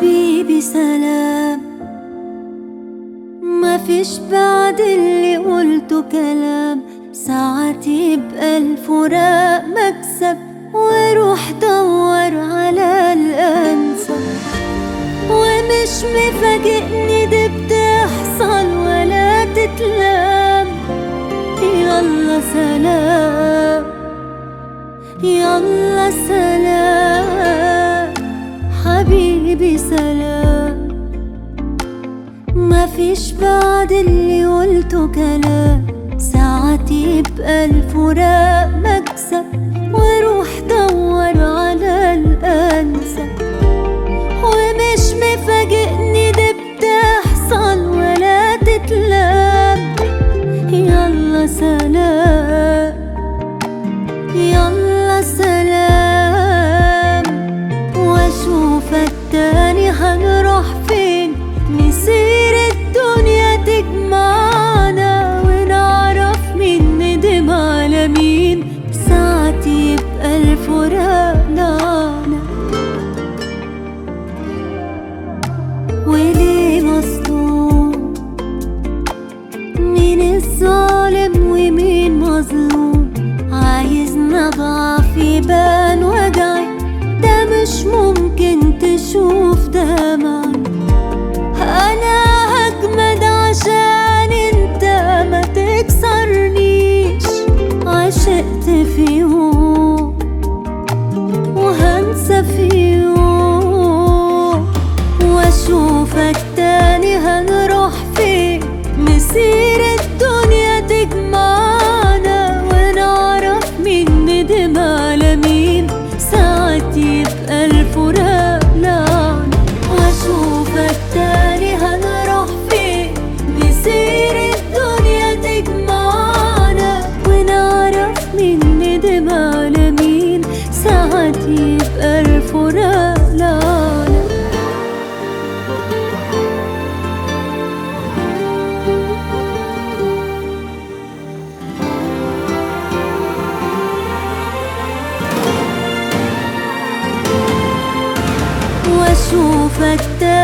حبيبي سلام ما فيش بعد اللي قلته كلام ساعات يبقى الفراق مكسب وروح دور على الأنسب ومش مفاجئني دي بتحصل ولا تتلام يلا سلام يلا سلام حبيبي سلام ما فيش بعد اللي قلته كلام ساعات يبقى الفراق مكسب وروح دور على الأنسب ومش مفاجئني دي بتحصل ولا تتلام يلا سلام يلا سلام واشوفك تاني هنروح فين نسير الدنيا تجمعنا ونعرف مين ندم على مين ساعات يبقى الفراق لعنة وليه مظلوم مين الظالم ومين مظلوم عايزنا ضعف يبان وجعي ده مش ممكن تشوف دمعي انا هجمد عشان انت ما تكسرنيش عشقت في يوم وهنسى في يوم واشوفك تاني هنروح فين مسير الدنيا تجمعنا ونعرف مين ندم على مين ساعات يبقى الفراق لعنة واشوفك تاني هنروح فين مسير الدنيا تجمعنا ونعرف مين ندم على مين ساعات يبقى الفراق لعنة واشوفك تاني